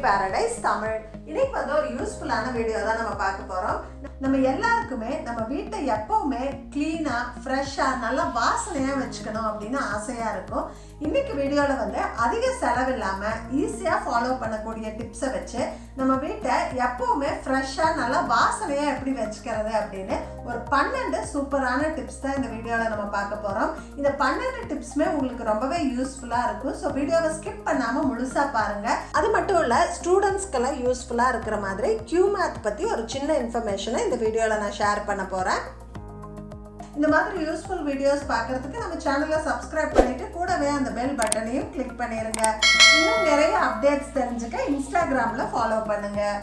paradise Tamil இன்னைக்கு வந்து ஒரு யூஸ்ஃபுல்லான வீடியோ தான் நம்ம பார்க்க போறோம் நம்ம எல்லாருக்குமே நம்ம வீட்டை எப்பவுமே கிளீனா ஃப்ரெஷ்ஷா நல்லா வாசனையா வச்சுக்கணும் அப்படின்னு ஆசையா இருக்கும் இன்னைக்கு வீடியோல வந்து அதிக செலவு இல்லாம ஈஸியா ஃபாலோ பண்ணக்கூடிய டிப்ஸை வச்சு நம்ம வீட்டை எப்பவுமே ஃப்ரெஷ்ஷா நல்லா வாசனையா எப்படி வச்சுக்கிறது அப்படின்னு ஒரு பன்னெண்டு சூப்பரான டிப்ஸ் தான் இந்த வீடியோவில் நம்ம பார்க்க போகிறோம் இந்த பன்னெண்டு டிப்ஸுமே உங்களுக்கு ரொம்பவே யூஸ்ஃபுல்லாக இருக்கும் ஸோ வீடியோவை ஸ்கிப் பண்ணாமல் முழுசாக பாருங்கள் அது மட்டும் இல்லை ஸ்டூடெண்ட்ஸ்க்கெல்லாம் யூஸ்ஃபுல்லாக இருக்கிற மாதிரி கியூ மேத் பற்றி ஒரு சின்ன இன்ஃபர்மேஷனை இந்த வீடியோவில் நான் ஷேர் பண்ண போகிறேன் இந்த மாதிரி யூஸ்ஃபுல் வீடியோஸ் பார்க்கறதுக்கு நம்ம சேனலை சப்ஸ்கிரைப் பண்ணிட்டு கூடவே அந்த பெல் பட்டனையும் கிளிக் பண்ணிடுங்க இன்னும் நிறைய அப்டேட்ஸ் தெரிஞ்சுக்க இன்ஸ்டாகிராமில் ஃபாலோ பண்ணுங்கள்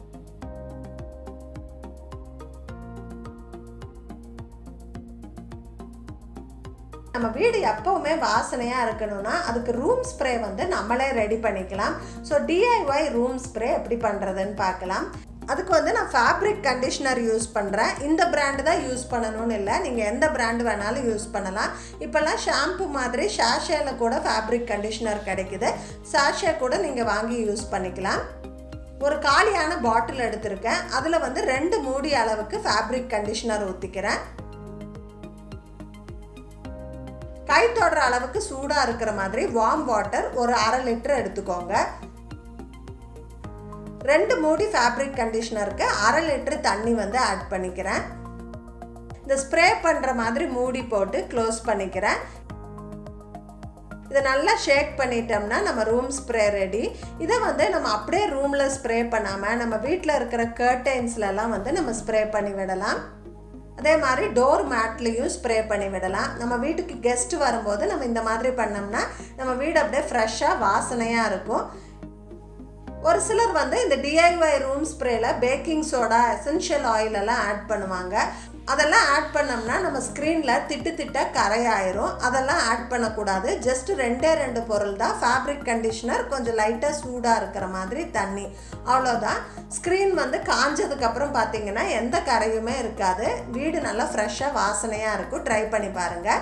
நம்ம வீடு எப்போவுமே வாசனையாக இருக்கணும்னா அதுக்கு ரூம் ஸ்ப்ரே வந்து நம்மளே ரெடி பண்ணிக்கலாம் ஸோ டிஐஒய் ரூம் ஸ்ப்ரே எப்படி பண்ணுறதுன்னு பார்க்கலாம் அதுக்கு வந்து நான் ஃபேப்ரிக் கண்டிஷ்னர் யூஸ் பண்ணுறேன் இந்த பிராண்டு தான் யூஸ் பண்ணணும்னு இல்லை நீங்கள் எந்த பிராண்டு வேணாலும் யூஸ் பண்ணலாம் இப்போல்லாம் ஷாம்பு மாதிரி ஷாஷேல கூட ஃபேப்ரிக் கண்டிஷ்னர் கிடைக்குது சாஷே கூட நீங்கள் வாங்கி யூஸ் பண்ணிக்கலாம் ஒரு காலியான பாட்டில் எடுத்திருக்கேன் அதில் வந்து ரெண்டு மூடி அளவுக்கு ஃபேப்ரிக் கண்டிஷ்னர் ஊற்றிக்கிறேன் கை தொடுற அளவுக்கு சூடாக இருக்கிற மாதிரி வார்ம் வாட்டர் ஒரு அரை லிட்டர் எடுத்துக்கோங்க ரெண்டு மூடி ஃபேப்ரிக் கண்டிஷ்னருக்கு அரை லிட்டர் தண்ணி வந்து ஆட் பண்ணிக்கிறேன் இந்த ஸ்ப்ரே பண்ணுற மாதிரி மூடி போட்டு க்ளோஸ் பண்ணிக்கிறேன் இதை நல்லா ஷேக் பண்ணிட்டோம்னா நம்ம ரூம் ஸ்ப்ரே ரெடி இதை வந்து நம்ம அப்படியே ரூமில் ஸ்ப்ரே பண்ணாமல் நம்ம வீட்டில் இருக்கிற கர்டைன்ஸ்லலாம் வந்து நம்ம ஸ்ப்ரே பண்ணி விடலாம் அதே மாதிரி டோர் மேட்லேயும் ஸ்ப்ரே பண்ணி விடலாம் நம்ம வீட்டுக்கு கெஸ்ட் வரும்போது நம்ம இந்த மாதிரி பண்ணோம்னா நம்ம வீடு அப்படியே ஃப்ரெஷ்ஷாக வாசனையாக இருக்கும் ஒரு சிலர் வந்து இந்த டிஐஒய் ரூம் ஸ்ப்ரேல பேக்கிங் சோடா எசென்ஷியல் ஆயில் எல்லாம் ஆட் பண்ணுவாங்க அதெல்லாம் ஆட் பண்ணோம்னா நம்ம ஸ்க்ரீனில் திட்டு திட்ட கரையாயிரும் அதெல்லாம் ஆட் பண்ணக்கூடாது ஜஸ்ட் ரெண்டே ரெண்டு பொருள் தான் ஃபேப்ரிக் கண்டிஷனர் கொஞ்சம் லைட்டாக சூடாக இருக்கிற மாதிரி தண்ணி அவ்வளோதான் ஸ்க்ரீன் வந்து காஞ்சதுக்கப்புறம் பார்த்தீங்கன்னா எந்த கரையுமே இருக்காது வீடு நல்லா ஃப்ரெஷ்ஷாக வாசனையாக இருக்கும் ட்ரை பண்ணி பாருங்கள்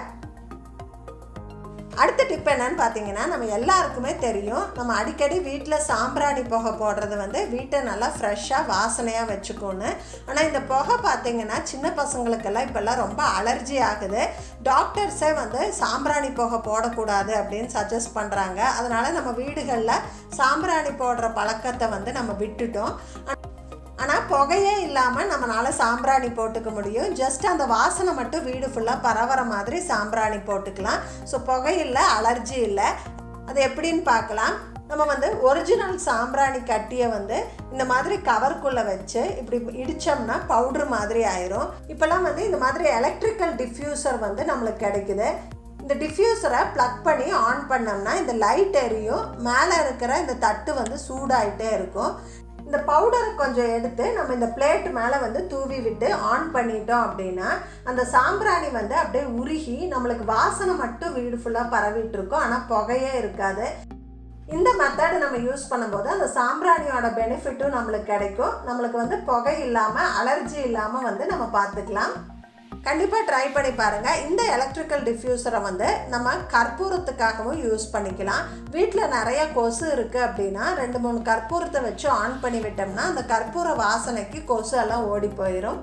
அடுத்த டிப் என்னன்னு பார்த்தீங்கன்னா நம்ம எல்லாருக்குமே தெரியும் நம்ம அடிக்கடி வீட்டில் சாம்பிராணி புகை போடுறது வந்து வீட்டை நல்லா ஃப்ரெஷ்ஷாக வாசனையாக வச்சுக்கோன்னு ஆனால் இந்த புகை பார்த்தீங்கன்னா சின்ன பசங்களுக்கெல்லாம் இப்போல்லாம் ரொம்ப அலர்ஜி ஆகுது டாக்டர்ஸே வந்து சாம்பிராணி புகை போடக்கூடாது அப்படின்னு சஜஸ்ட் பண்ணுறாங்க அதனால் நம்ம வீடுகளில் சாம்பிராணி போடுற பழக்கத்தை வந்து நம்ம விட்டுட்டோம் ஆனால் புகையே இல்லாமல் நம்மளால் சாம்பிராணி போட்டுக்க முடியும் ஜஸ்ட் அந்த வாசனை மட்டும் வீடு ஃபுல்லாக பரவற மாதிரி சாம்பிராணி போட்டுக்கலாம் ஸோ புகை இல்லை அலர்ஜி இல்லை அது எப்படின்னு பார்க்கலாம் நம்ம வந்து ஒரிஜினல் சாம்பிராணி கட்டியை வந்து இந்த மாதிரி கவருக்குள்ளே வச்சு இப்படி இடித்தோம்னா பவுட்ரு மாதிரி ஆயிரும் இப்போல்லாம் வந்து இந்த மாதிரி எலக்ட்ரிக்கல் டிஃப்யூசர் வந்து நம்மளுக்கு கிடைக்குது இந்த டிஃப்யூசரை ப்ளக் பண்ணி ஆன் பண்ணோம்னா இந்த லைட் எரியும் மேலே இருக்கிற இந்த தட்டு வந்து சூடாயிட்டே இருக்கும் இந்த பவுடரை கொஞ்சம் எடுத்து நம்ம இந்த பிளேட் மேலே வந்து தூவி விட்டு ஆன் பண்ணிட்டோம் அப்படின்னா அந்த சாம்பிராணி வந்து அப்படியே உருகி நம்மளுக்கு வாசனை மட்டும் வீடு ஃபுல்லாக பரவிட்டு இருக்கும் ஆனால் புகையே இருக்காது இந்த மெத்தட் நம்ம யூஸ் பண்ணும்போது அந்த சாம்பிராணியோட பெனிஃபிட்டும் நம்மளுக்கு கிடைக்கும் நம்மளுக்கு வந்து புகை இல்லாமல் அலர்ஜி இல்லாமல் வந்து நம்ம பார்த்துக்கலாம் கண்டிப்பாக ட்ரை பண்ணி பாருங்கள் இந்த எலக்ட்ரிக்கல் டிஃப்யூசரை வந்து நம்ம கற்பூரத்துக்காகவும் யூஸ் பண்ணிக்கலாம் வீட்டில் நிறைய கொசு இருக்குது அப்படின்னா ரெண்டு மூணு கற்பூரத்தை வச்சு ஆன் பண்ணி விட்டோம்னா அந்த கற்பூர வாசனைக்கு கொசு எல்லாம் ஓடி போயிடும்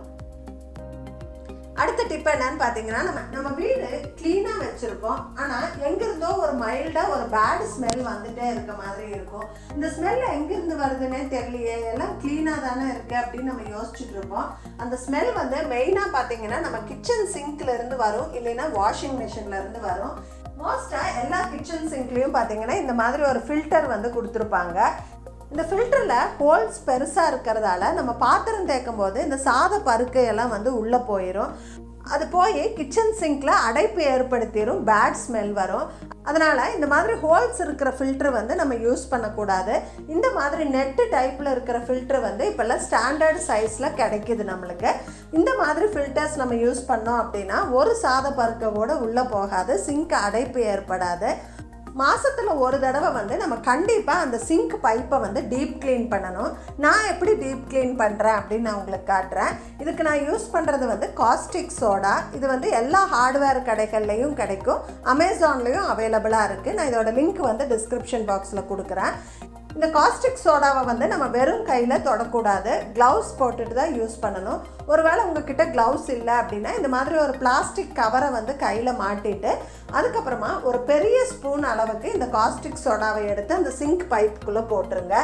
அடுத்த டிப் என்னன்னு பார்த்தீங்கன்னா நம்ம நம்ம வீடு க்ளீனாக வச்சுருக்கோம் ஆனால் எங்கேருந்தோ ஒரு மைல்டாக ஒரு பேட் ஸ்மெல் வந்துட்டே இருக்க மாதிரி இருக்கும் இந்த ஸ்மெல் எங்கேருந்து வருதுன்னே தெரியலையே எல்லாம் க்ளீனாக தானே இருக்குது அப்படின்னு நம்ம யோசிச்சுட்டு இருப்போம் அந்த ஸ்மெல் வந்து மெயினாக பார்த்தீங்கன்னா நம்ம கிச்சன் சிங்க்ல இருந்து வரும் இல்லைன்னா வாஷிங் மிஷின்ல இருந்து வரும் மோஸ்ட்டாக எல்லா கிச்சன் சிங்க்லேயும் பார்த்தீங்கன்னா இந்த மாதிரி ஒரு ஃபில்டர் வந்து கொடுத்துருப்பாங்க இந்த ஃபில்டரில் ஹோல்ஸ் பெருசாக இருக்கிறதால நம்ம பாத்திரம் தேய்க்கும் போது இந்த சாத பருக்கையெல்லாம் வந்து உள்ளே போயிடும் அது போய் கிச்சன் சிங்கில் அடைப்பு ஏற்படுத்திடும் பேட் ஸ்மெல் வரும் அதனால் இந்த மாதிரி ஹோல்ஸ் இருக்கிற ஃபில்ட்ரு வந்து நம்ம யூஸ் பண்ணக்கூடாது இந்த மாதிரி நெட்டு டைப்பில் இருக்கிற ஃபில்ட்ரு வந்து இப்போல்லாம் ஸ்டாண்டர்ட் சைஸில் கிடைக்கிது நம்மளுக்கு இந்த மாதிரி ஃபில்டர்ஸ் நம்ம யூஸ் பண்ணோம் அப்படின்னா ஒரு சாத பருக்க கூட உள்ளே போகாது சிங்க் அடைப்பு ஏற்படாது மாசத்துல ஒரு தடவை வந்து நம்ம கண்டிப்பாக அந்த சிங்க் பைப்பை வந்து டீப் க்ளீன் பண்ணணும் நான் எப்படி டீப் க்ளீன் பண்ணுறேன் அப்படின்னு நான் உங்களுக்கு காட்டுறேன் இதுக்கு நான் யூஸ் பண்ணுறது வந்து காஸ்டிக் சோடா இது வந்து எல்லா ஹார்ட்வேர் கடைகள்லையும் கிடைக்கும் அமேசான்லேயும் அவைலபிளாக இருக்குது நான் இதோட லிங்க் வந்து டிஸ்கிரிப்ஷன் பாக்ஸில் கொடுக்குறேன் இந்த காஸ்டிக் சோடாவை வந்து நம்ம வெறும் கையில் தொடக்கூடாது க்ளவுஸ் போட்டுட்டு தான் யூஸ் பண்ணணும் ஒருவேளை உங்ககிட்ட க்ளவுஸ் இல்லை அப்படின்னா இந்த மாதிரி ஒரு பிளாஸ்டிக் கவரை வந்து கையில் மாட்டிட்டு அதுக்கப்புறமா ஒரு பெரிய ஸ்பூன் அளவுக்கு இந்த காஸ்டிக் சோடாவை எடுத்து அந்த சிங்க் பைப்புக்குள்ளே போட்டுருங்க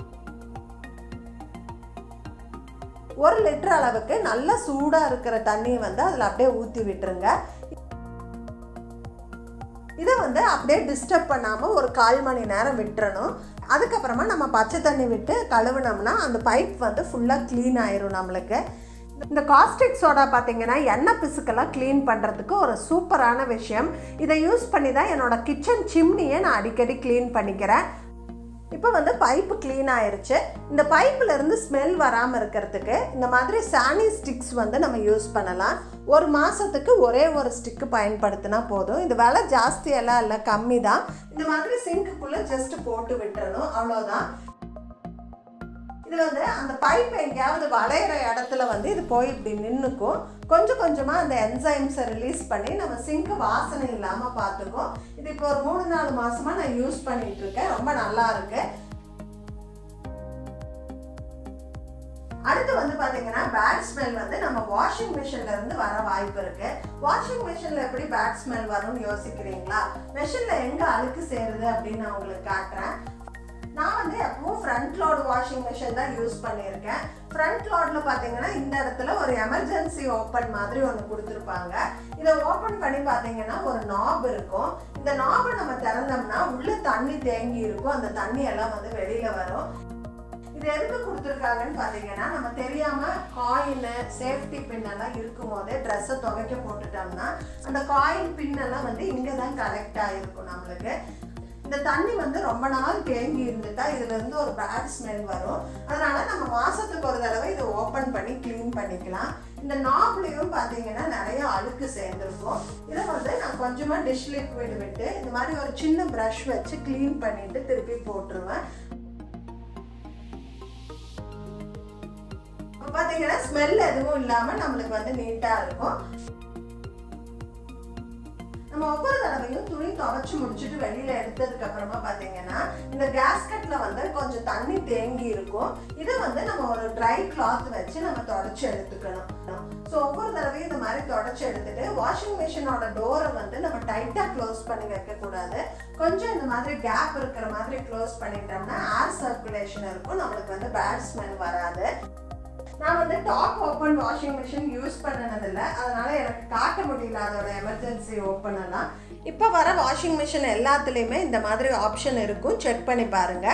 ஒரு லிட்டர் அளவுக்கு நல்ல சூடாக இருக்கிற தண்ணியை வந்து அதில் அப்படியே ஊற்றி விட்டுருங்க இதை வந்து அப்படியே டிஸ்டர்ப் பண்ணாமல் ஒரு கால் மணி நேரம் விட்டுறணும் அதுக்கப்புறமா நம்ம பச்சை தண்ணி விட்டு கழுவுனோம்னா அந்த பைப் வந்து ஃபுல்லாக க்ளீன் ஆயிரும் நம்மளுக்கு இந்த காஸ்டிக் சோடா பார்த்தீங்கன்னா எண்ணெய் பிசுக்கெல்லாம் க்ளீன் பண்ணுறதுக்கு ஒரு சூப்பரான விஷயம் இதை யூஸ் பண்ணி தான் என்னோடய கிச்சன் சிம்னியை நான் அடிக்கடி க்ளீன் பண்ணிக்கிறேன் இப்போ வந்து பைப்பு க்ளீன் ஆயிருச்சு இந்த பைப்பில் இருந்து ஸ்மெல் வராமல் இருக்கிறதுக்கு இந்த மாதிரி சானி ஸ்டிக்ஸ் வந்து நம்ம யூஸ் பண்ணலாம் ஒரு மாதத்துக்கு ஒரே ஒரு ஸ்டிக்கு பயன்படுத்தினா போதும் இந்த விலை ஜாஸ்தியெல்லாம் இல்லை கம்மி தான் இந்த மாதிரி சிங்க்குள்ளே ஜஸ்ட் போட்டு விட்டுறணும் அவ்வளோதான் இது வந்து அந்த பைப் எங்கேயாவது வளையிற இடத்துல வந்து இது போய் இப்படி நின்றுக்கும் கொஞ்சம் கொஞ்சமாக அந்த என்சைம்ஸை ரிலீஸ் பண்ணி நம்ம சிங்க் வாசனை இல்லாமல் பார்த்துக்கும் இது இப்போ ஒரு மூணு நாலு மாதமாக நான் யூஸ் பண்ணிட்டு இருக்கேன் ரொம்ப நல்லா இருக்கு அடுத்து வந்து பார்த்தீங்கன்னா பேட் ஸ்மெல் வந்து நம்ம வாஷிங் மிஷின்ல இருந்து வர வாய்ப்பு இருக்கு வாஷிங் மிஷின்ல எப்படி பேட் ஸ்மெல் வரும்னு யோசிக்கிறீங்களா மிஷின்ல எங்க அழுக்கு சேருது அப்படின்னு நான் உங்களுக்கு காட்டுறேன் நான் வந்து எப்பவும் ஃப்ரண்ட் லோடு வாஷிங் மிஷின் தான் யூஸ் பண்ணியிருக்கேன் ஃப்ரண்ட் லோடில் பார்த்தீங்கன்னா இந்த இடத்துல ஒரு எமர்ஜென்சி ஓப்பன் மாதிரி ஒன்று கொடுத்துருப்பாங்க இதை ஓப்பன் பண்ணி பார்த்தீங்கன்னா ஒரு நாப் இருக்கும் இந்த நாபை நம்ம திறந்தோம்னா உள்ள தண்ணி தேங்கி இருக்கும் அந்த தண்ணி எல்லாம் வந்து வெளியில வரும் இது எதுக்கு கொடுத்துருக்காங்கன்னு பார்த்தீங்கன்னா நம்ம தெரியாம காயின் சேஃப்டி பின் எல்லாம் இருக்கும் போதே ட்ரெஸ்ஸை துவைக்க போட்டுட்டோம்னா அந்த காயின் பின் எல்லாம் வந்து இங்கே தான் கலெக்ட் ஆகிருக்கும் நம்மளுக்கு இந்த தண்ணி வந்து ரொம்ப நாள் தேங்கி இருந்துட்டா இதுல இருந்து ஒரு பேட் ஸ்மெல் வரும் அதனால நம்ம மாசத்துக்கு ஒரு தடவை இதை ஓப்பன் பண்ணி க்ளீன் பண்ணிக்கலாம் இந்த நாப்லையும் பார்த்தீங்கன்னா நிறைய அழுக்கு சேர்ந்துருக்கும் இதை வந்து நான் கொஞ்சமாக டிஷ் லிக்விட் விட்டு இந்த மாதிரி ஒரு சின்ன ப்ரஷ் வச்சு க்ளீன் பண்ணிட்டு திருப்பி போட்டுருவேன் இப்போ பார்த்தீங்கன்னா ஸ்மெல் எதுவும் இல்லாமல் நம்மளுக்கு வந்து நீட்டாக இருக்கும் நம்ம ஒவ்வொரு தடவையும் துணி துவைச்சு முடிச்சுட்டு வெளியில எடுத்ததுக்கு அப்புறமா பாத்தீங்கன்னா இந்த கேஸ்கட்ல வந்து கொஞ்சம் தண்ணி தேங்கி இருக்கும் இதை வந்து நம்ம ஒரு ட்ரை கிளாத் வச்சு நம்ம தொடச்சு எடுத்துக்கணும் ஸோ ஒவ்வொரு தடவையும் இந்த மாதிரி தொடச்சு எடுத்துட்டு வாஷிங் மிஷினோட டோரை வந்து நம்ம டைட்டாக க்ளோஸ் பண்ணி வைக்கக்கூடாது கொஞ்சம் இந்த மாதிரி கேப் இருக்கிற மாதிரி க்ளோஸ் பண்ணிட்டோம்னா ஏர் சர்க்குலேஷன் இருக்கும் நம்மளுக்கு வந்து பேட் ஸ்மெல் வராது நான் வந்து top open washing machine use பண்ணினதில்ல அதனால எனக்கு காட்ட முடியல அதோட எமர்ஜென்சி ஓப்பன் எல்லாம் இப்போ வர வாஷிங் மிஷின் எல்லாத்துலேயுமே இந்த மாதிரி ஆப்ஷன் இருக்கும் செக் பண்ணி பாருங்க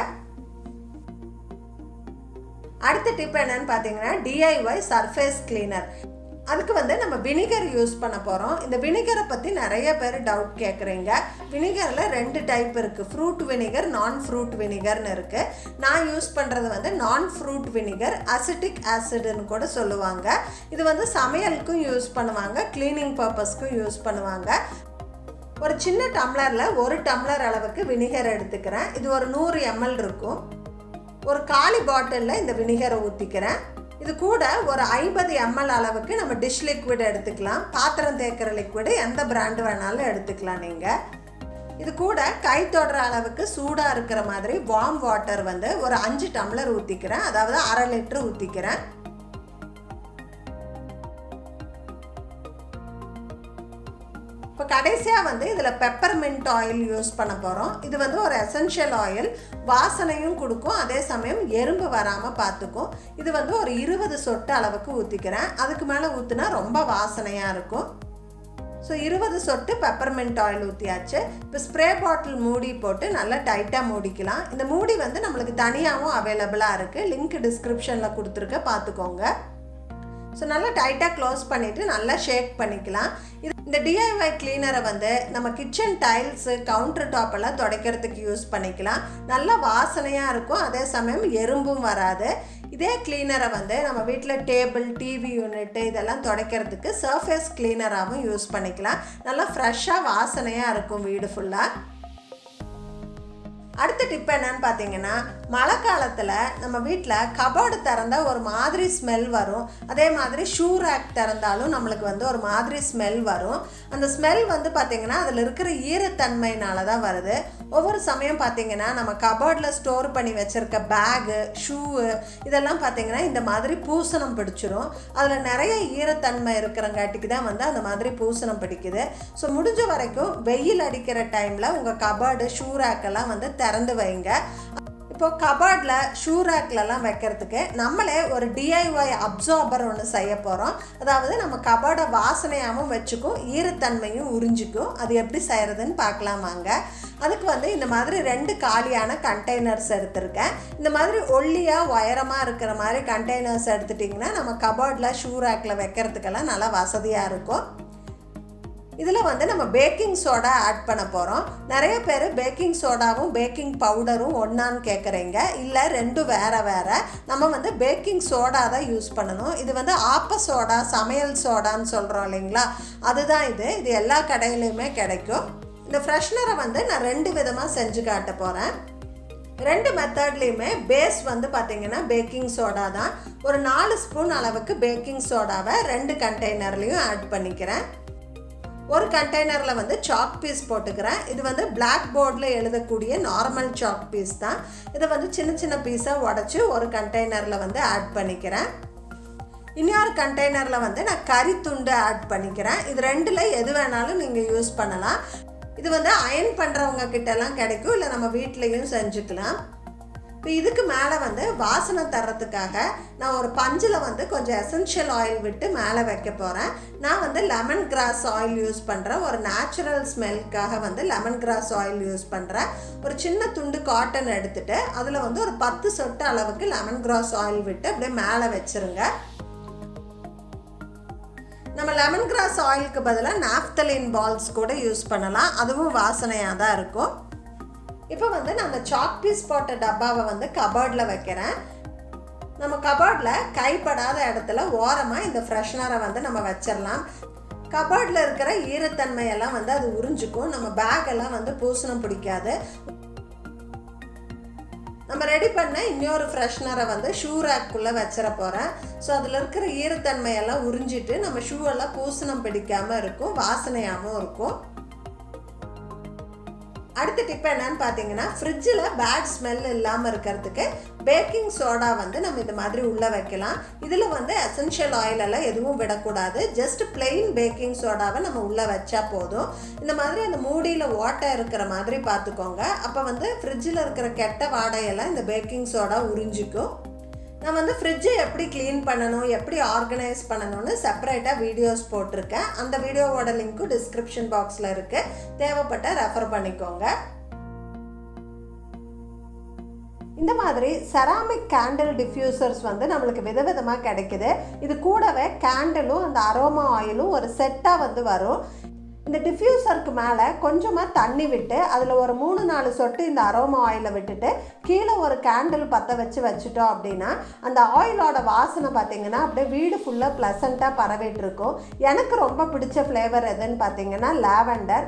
அடுத்த டிப் என்னன்னு பார்த்தீங்கன்னா டிஐஒய் சர்ஃபேஸ் கிளீனர் அதுக்கு வந்து நம்ம வினிகர் யூஸ் பண்ண போகிறோம் இந்த வினிகரை பற்றி நிறைய பேர் டவுட் கேட்குறீங்க வினிகரில் ரெண்டு டைப் இருக்குது ஃப்ரூட் வினிகர் நான் ஃப்ரூட் வினிகர்னு இருக்குது நான் யூஸ் பண்ணுறது வந்து நான் ஃப்ரூட் வினிகர் அசிட்டிக் ஆசிட்னு கூட சொல்லுவாங்க இது வந்து சமையலுக்கும் யூஸ் பண்ணுவாங்க க்ளீனிங் பர்பஸ்க்கும் யூஸ் பண்ணுவாங்க ஒரு சின்ன டம்ளரில் ஒரு டம்ளர் அளவுக்கு வினிகர் எடுத்துக்கிறேன் இது ஒரு நூறு எம்எல் இருக்கும் ஒரு காலி பாட்டிலில் இந்த வினிகரை ஊற்றிக்கிறேன் இது கூட ஒரு ஐம்பது எம்எல் அளவுக்கு நம்ம டிஷ் லிக்விட் எடுத்துக்கலாம் பாத்திரம் தேய்க்கிற லிக்விடு எந்த பிராண்டு வேணாலும் எடுத்துக்கலாம் நீங்கள் இது கூட கை தொடுற அளவுக்கு சூடாக இருக்கிற மாதிரி வார்ம் வாட்டர் வந்து ஒரு அஞ்சு டம்ளர் ஊற்றிக்கிறேன் அதாவது அரை லிட்டர் ஊற்றிக்கிறேன் இப்போ கடைசியாக வந்து இதில் பெப்பர்மெண்ட் ஆயில் யூஸ் பண்ண போகிறோம் இது வந்து ஒரு எசென்ஷியல் ஆயில் வாசனையும் கொடுக்கும் அதே சமயம் எறும்பு வராமல் பார்த்துக்கும் இது வந்து ஒரு இருபது சொட்டு அளவுக்கு ஊற்றிக்கிறேன் அதுக்கு மேலே ஊற்றினா ரொம்ப வாசனையாக இருக்கும் ஸோ இருபது சொட்டு பெப்பர்மெண்ட் ஆயில் ஊற்றியாச்சு இப்போ ஸ்ப்ரே பாட்டில் மூடி போட்டு நல்லா டைட்டாக மூடிக்கலாம் இந்த மூடி வந்து நம்மளுக்கு தனியாகவும் அவைலபிளாக இருக்குது லிங்க் டிஸ்கிரிப்ஷனில் கொடுத்துருக்க பார்த்துக்கோங்க ஸோ நல்லா டைட்டாக க்ளோஸ் பண்ணிவிட்டு நல்லா ஷேக் பண்ணிக்கலாம் இது இந்த டிஐஒய் கிளீனரை வந்து நம்ம கிச்சன் டைல்ஸு கவுண்டர் டாப் எல்லாம் துடைக்கிறதுக்கு யூஸ் பண்ணிக்கலாம் நல்லா வாசனையாக இருக்கும் அதே சமயம் எறும்பும் வராது இதே கிளீனரை வந்து நம்ம வீட்டில் டேபிள் டிவி யூனிட்டு இதெல்லாம் துடைக்கிறதுக்கு சர்ஃபேஸ் கிளீனராகவும் யூஸ் பண்ணிக்கலாம் நல்லா ஃப்ரெஷ்ஷாக வாசனையாக இருக்கும் வீடு ஃபுல்லாக அடுத்த டிப் என்னன்னு பார்த்தீங்கன்னா மழை காலத்தில் நம்ம வீட்டில் கபோர்டு திறந்தா ஒரு மாதிரி ஸ்மெல் வரும் அதே மாதிரி ஷூ ரேக் திறந்தாலும் நம்மளுக்கு வந்து ஒரு மாதிரி ஸ்மெல் வரும் அந்த ஸ்மெல் வந்து பார்த்திங்கன்னா அதில் இருக்கிற ஈரத்தன்மையினால தான் வருது ஒவ்வொரு சமயம் பார்த்தீங்கன்னா நம்ம கபோர்டில் ஸ்டோர் பண்ணி வச்சுருக்க பேகு ஷூவு இதெல்லாம் பார்த்தீங்கன்னா இந்த மாதிரி பூசணம் பிடிச்சிரும் அதில் நிறைய ஈரத்தன்மை இருக்கிறங்காட்டிக்கு தான் வந்து அந்த மாதிரி பூசணம் பிடிக்குது ஸோ முடிஞ்ச வரைக்கும் வெயில் அடிக்கிற டைமில் உங்கள் கபோர்டு ஷூ ரேக்கெல்லாம் வந்து திறந்து வைங்க இப்போ கபோர்டில் ஷூ ரேக்லலாம் வைக்கிறதுக்கு நம்மளே ஒரு டிஐஒய் அப்சார்பர் ஒன்று செய்ய போகிறோம் அதாவது நம்ம கபோர்டை வாசனையாகவும் வச்சுக்கும் ஈரத்தன்மையும் உறிஞ்சிக்கும் அது எப்படி செய்கிறதுன்னு பார்க்கலாம் வாங்க அதுக்கு வந்து இந்த மாதிரி ரெண்டு காலியான கண்டெய்னர்ஸ் எடுத்திருக்கேன் இந்த மாதிரி ஒல்லியாக உயரமாக இருக்கிற மாதிரி கண்டெய்னர்ஸ் எடுத்துட்டிங்கன்னா நம்ம கபோர்டில் ஷூ ரேக்கில் வைக்கிறதுக்கெல்லாம் நல்லா வசதியாக இருக்கும் இதில் வந்து நம்ம பேக்கிங் சோடா ஆட் பண்ண போகிறோம் நிறைய பேர் பேக்கிங் சோடாவும் பேக்கிங் பவுடரும் ஒன்றான்னு கேட்குறீங்க இல்லை ரெண்டும் வேறு வேறு நம்ம வந்து பேக்கிங் சோடா தான் யூஸ் பண்ணணும் இது வந்து ஆப்ப சோடா சமையல் சோடான்னு சொல்கிறோம் இல்லைங்களா அதுதான் இது இது எல்லா கடையிலையுமே கிடைக்கும் இந்த ஃப்ரெஷ்னரை வந்து நான் ரெண்டு விதமாக செஞ்சு காட்ட போகிறேன் ரெண்டு மெத்தட்லேயுமே பேஸ் வந்து பார்த்திங்கன்னா பேக்கிங் சோடா தான் ஒரு நாலு ஸ்பூன் அளவுக்கு பேக்கிங் சோடாவை ரெண்டு கண்டெய்னர்லேயும் ஆட் பண்ணிக்கிறேன் ஒரு கண்டெய்னரில் வந்து சாக் பீஸ் போட்டுக்கிறேன் இது வந்து பிளாக் போர்டில் எழுதக்கூடிய நார்மல் சாக் பீஸ் தான் இதை வந்து சின்ன சின்ன பீஸாக உடச்சி ஒரு கண்டெய்னரில் வந்து ஆட் பண்ணிக்கிறேன் இன்னொரு கண்டெய்னரில் வந்து நான் கறி துண்டு ஆட் பண்ணிக்கிறேன் இது ரெண்டில் எது வேணாலும் நீங்கள் யூஸ் பண்ணலாம் இது வந்து அயன் பண்ணுறவங்க கிட்டலாம் கிடைக்கும் இல்லை நம்ம வீட்லேயும் செஞ்சுக்கலாம் இப்போ இதுக்கு மேலே வந்து வாசனை தர்றதுக்காக நான் ஒரு பஞ்சில் வந்து கொஞ்சம் எசென்ஷியல் ஆயில் விட்டு மேலே வைக்க போகிறேன் நான் வந்து லெமன் கிராஸ் ஆயில் யூஸ் பண்ணுறேன் ஒரு நேச்சுரல் ஸ்மெல்க்காக வந்து லெமன் கிராஸ் ஆயில் யூஸ் பண்ணுறேன் ஒரு சின்ன துண்டு காட்டன் எடுத்துகிட்டு அதில் வந்து ஒரு பத்து சொட்டு அளவுக்கு லெமன் கிராஸ் ஆயில் விட்டு அப்படியே மேலே வச்சுருங்க நம்ம லெமன் கிராஸ் ஆயிலுக்கு பதிலாக நாப்தலின் பால்ஸ் கூட யூஸ் பண்ணலாம் அதுவும் வாசனையாக தான் இருக்கும் இப்போ வந்து நான் அந்த சாக் பீஸ் போட்ட டப்பாவை வந்து கபோர்டில் வைக்கிறேன் நம்ம கபோர்டில் கைப்படாத இடத்துல ஓரமாக இந்த ஃப்ரெஷ்னரை வந்து நம்ம வச்சிடலாம் கபோர்டில் இருக்கிற ஈரத்தன்மையெல்லாம் வந்து அது உறிஞ்சிக்கும் நம்ம பேக்கெல்லாம் வந்து பூசணம் பிடிக்காது நம்ம ரெடி பண்ண இன்னொரு ஃப்ரெஷ்னரை வந்து ஷூ ரேக்குள்ளே வச்சிட போகிறேன் ஸோ அதில் இருக்கிற ஈரத்தன்மையெல்லாம் உறிஞ்சிட்டு நம்ம ஷூவெல்லாம் பூசணம் பிடிக்காமல் இருக்கும் வாசனையாகவும் இருக்கும் அடுத்த டிப் என்னன்னு பார்த்தீங்கன்னா ஃப்ரிட்ஜில் பேட் ஸ்மெல் இல்லாமல் இருக்கிறதுக்கு பேக்கிங் சோடா வந்து நம்ம இது மாதிரி உள்ளே வைக்கலாம் இதில் வந்து எசென்ஷியல் ஆயிலெல்லாம் எதுவும் விடக்கூடாது ஜஸ்ட் பிளெயின் பேக்கிங் சோடாவை நம்ம உள்ளே வச்சா போதும் இந்த மாதிரி அந்த மூடியில் ஓட்டை இருக்கிற மாதிரி பார்த்துக்கோங்க அப்போ வந்து ஃப்ரிட்ஜில் இருக்கிற கெட்ட வாடையெல்லாம் இந்த பேக்கிங் சோடா உறிஞ்சிக்கும் நான் வந்து ஃப்ரிட்ஜை எப்படி க்ளீன் பண்ணணும் எப்படி ஆர்கனைஸ் பண்ணணும்னு செப்பரேட்டாக வீடியோஸ் போட்டிருக்கேன் அந்த வீடியோவோட லிங்க்கும் டிஸ்கிரிப்ஷன் பாக்ஸில் இருக்குது தேவைப்பட்ட ரெஃபர் பண்ணிக்கோங்க இந்த மாதிரி செராமிக் கேண்டில் டிஃப்யூசர்ஸ் வந்து நம்மளுக்கு விதவிதமாக கிடைக்குது இது கூடவே கேண்டிலும் அந்த அரோமா ஆயிலும் ஒரு செட்டாக வந்து வரும் இந்த டிஃப்யூசருக்கு மேலே கொஞ்சமாக தண்ணி விட்டு அதில் ஒரு மூணு நாலு சொட்டு இந்த அரோமா ஆயிலை விட்டுட்டு கீழே ஒரு கேண்டில் பற்ற வச்சு வச்சுட்டோம் அப்படின்னா அந்த ஆயிலோட வாசனை பார்த்தீங்கன்னா அப்படியே வீடு ஃபுல்லாக ப்ளசண்ட்டாக பரவிட்டு இருக்கும் எனக்கு ரொம்ப பிடிச்ச ஃப்ளேவர் எதுன்னு பார்த்தீங்கன்னா லாவெண்டர்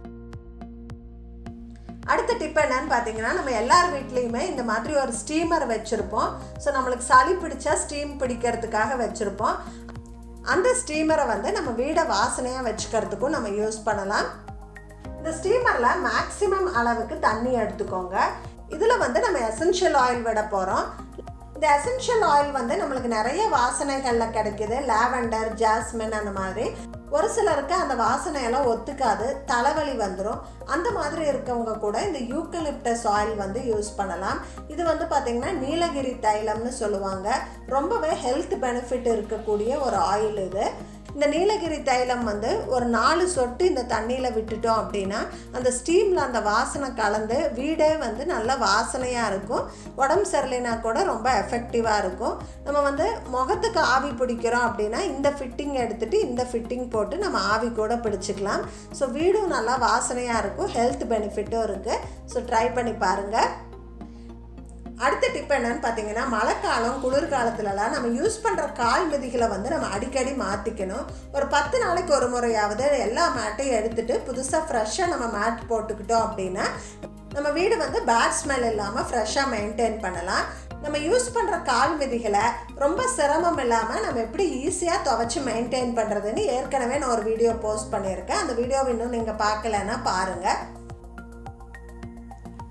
அடுத்த டிப் என்னன்னு பார்த்தீங்கன்னா நம்ம எல்லார் வீட்லேயுமே இந்த மாதிரி ஒரு ஸ்டீமர் வச்சுருப்போம் ஸோ நம்மளுக்கு சளி பிடிச்சா ஸ்டீம் பிடிக்கிறதுக்காக வச்சுருப்போம் அந்த ஸ்டீமரை வந்து நம்ம வீடை வாசனையாக வச்சுக்கிறதுக்கும் நம்ம யூஸ் பண்ணலாம் இந்த ஸ்டீமரில் மேக்ஸிமம் அளவுக்கு தண்ணி எடுத்துக்கோங்க இதில் வந்து நம்ம எசென்ஷியல் ஆயில் விட போகிறோம் இந்த எசென்ஷியல் ஆயில் வந்து நம்மளுக்கு நிறைய வாசனைகளில் கிடைக்குது லாவெண்டர் ஜாஸ்மின் அந்த மாதிரி ஒரு சிலருக்கு அந்த வாசனையெல்லாம் ஒத்துக்காது தலைவலி வந்துடும் அந்த மாதிரி இருக்கவங்க கூட இந்த யூக்கலிப்டஸ் ஆயில் வந்து யூஸ் பண்ணலாம் இது வந்து பார்த்திங்கன்னா நீலகிரி தைலம்னு சொல்லுவாங்க ரொம்பவே ஹெல்த் பெனிஃபிட் இருக்கக்கூடிய ஒரு ஆயில் இது இந்த நீலகிரி தைலம் வந்து ஒரு நாலு சொட்டு இந்த தண்ணியில் விட்டுட்டோம் அப்படின்னா அந்த ஸ்டீமில் அந்த வாசனை கலந்து வீடே வந்து நல்ல வாசனையாக இருக்கும் உடம்பு சரியில்லைனா கூட ரொம்ப எஃபெக்டிவாக இருக்கும் நம்ம வந்து முகத்துக்கு ஆவி பிடிக்கிறோம் அப்படின்னா இந்த ஃபிட்டிங் எடுத்துகிட்டு இந்த ஃபிட்டிங் போட்டு நம்ம ஆவி கூட பிடிச்சிக்கலாம் ஸோ வீடும் நல்லா வாசனையாக இருக்கும் ஹெல்த் பெனிஃபிட்டும் இருக்குது ஸோ ட்ரை பண்ணி பாருங்கள் அடுத்த டிப் என்னன்னு பார்த்தீங்கன்னா மழைக்காலம் குளிர்காலத்துலலாம் நம்ம யூஸ் பண்ணுற கால் மிதிகளை வந்து நம்ம அடிக்கடி மாற்றிக்கணும் ஒரு பத்து நாளைக்கு ஒரு முறையாவது எல்லா மேட்டையும் எடுத்துட்டு புதுசாக ஃப்ரெஷ்ஷாக நம்ம மேட் போட்டுக்கிட்டோம் அப்படின்னா நம்ம வீடு வந்து பேட் ஸ்மெல் இல்லாமல் ஃப்ரெஷ்ஷாக மெயின்டைன் பண்ணலாம் நம்ம யூஸ் பண்ணுற கால் மிதிகளை ரொம்ப சிரமம் இல்லாமல் நம்ம எப்படி ஈஸியாக துவைச்சி மெயின்டைன் பண்ணுறதுன்னு ஏற்கனவே நான் ஒரு வீடியோ போஸ்ட் பண்ணியிருக்கேன் அந்த வீடியோவை இன்னும் நீங்கள் பார்க்கலன்னா பாருங்கள்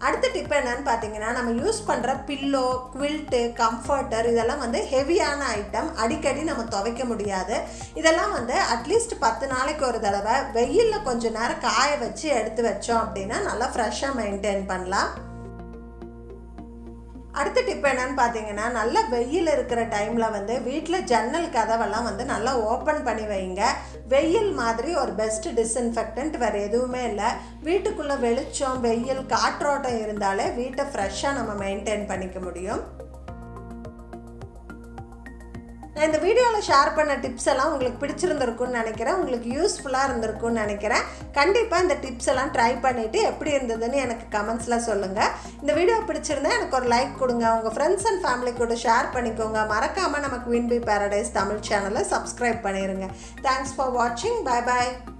அடுத்த டிப் என்னன்னு பார்த்தீங்கன்னா நம்ம யூஸ் பண்ணுற பில்லோ குவில்ட்டு கம்ஃபர்ட்டர் இதெல்லாம் வந்து ஹெவியான ஐட்டம் அடிக்கடி நம்ம துவைக்க முடியாது இதெல்லாம் வந்து அட்லீஸ்ட் பத்து நாளைக்கு ஒரு தடவை வெயிலில் கொஞ்சம் நேரம் காய வச்சு எடுத்து வச்சோம் அப்படின்னா நல்லா ஃப்ரெஷ்ஷாக மெயின்டைன் பண்ணலாம் அடுத்த டிப் என்னன்னு பார்த்தீங்கன்னா நல்ல வெயில் இருக்கிற டைமில் வந்து வீட்டில் ஜன்னல் கதவெல்லாம் வந்து நல்லா ஓப்பன் பண்ணி வைங்க வெயில் மாதிரி ஒரு பெஸ்ட் டிஸ்இன்ஃபெக்டன்ட் வேறு எதுவுமே இல்லை வீட்டுக்குள்ளே வெளிச்சம் வெயில் காற்றோட்டம் இருந்தாலே வீட்டை ஃப்ரெஷ்ஷாக நம்ம மெயின்டைன் பண்ணிக்க முடியும் நான் இந்த வீடியோவில் ஷேர் பண்ண டிப்ஸ் எல்லாம் உங்களுக்கு பிடிச்சிருந்திருக்குன்னு நினைக்கிறேன் உங்களுக்கு யூஸ்ஃபுல்லாக இருந்திருக்குன்னு நினைக்கிறேன் கண்டிப்பாக இந்த டிப்ஸ் எல்லாம் ட்ரை பண்ணிவிட்டு எப்படி இருந்ததுன்னு எனக்கு கமெண்ட்ஸில் சொல்லுங்கள் இந்த வீடியோ பிடிச்சிருந்தா எனக்கு ஒரு லைக் கொடுங்க உங்கள் ஃப்ரெண்ட்ஸ் அண்ட் ஃபேமிலி கூட ஷேர் பண்ணிக்கோங்க மறக்காமல் நம்ம குவீன் பி பேரடைஸ் தமிழ் சேனலை சப்ஸ்கிரைப் பண்ணிடுங்க தேங்க்ஸ் ஃபார் வாட்சிங் பை பாய்